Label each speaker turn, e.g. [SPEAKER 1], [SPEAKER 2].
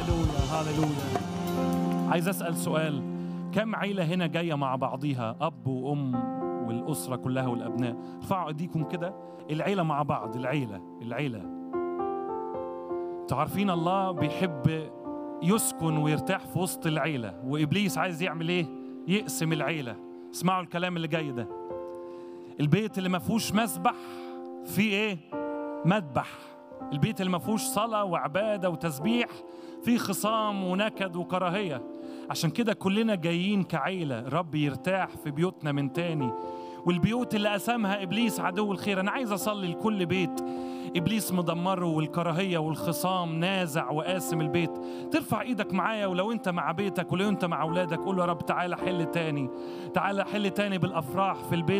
[SPEAKER 1] هللويا هللويا عايز اسال سؤال كم عيله هنا جايه مع بعضيها اب وام والاسره كلها والابناء ارفعوا ايديكم كده العيله مع بعض العيله العيله انتوا عارفين الله بيحب يسكن ويرتاح في وسط العيله وابليس عايز يعمل ايه يقسم العيله اسمعوا الكلام اللي جاي ده البيت اللي ما فيهوش مسبح فيه ايه مذبح البيت اللي ما فيهوش صلاه وعباده وتسبيح فيه خصام ونكد وكراهيه عشان كده كلنا جايين كعيله رب يرتاح في بيوتنا من تاني والبيوت اللي قسمها ابليس عدو الخير انا عايز اصلي لكل بيت ابليس مدمره والكراهيه والخصام نازع وقاسم البيت ترفع ايدك معايا ولو انت مع بيتك ولو انت مع اولادك قول له يا رب تعالى حل تاني تعالى حل تاني بالافراح في البيت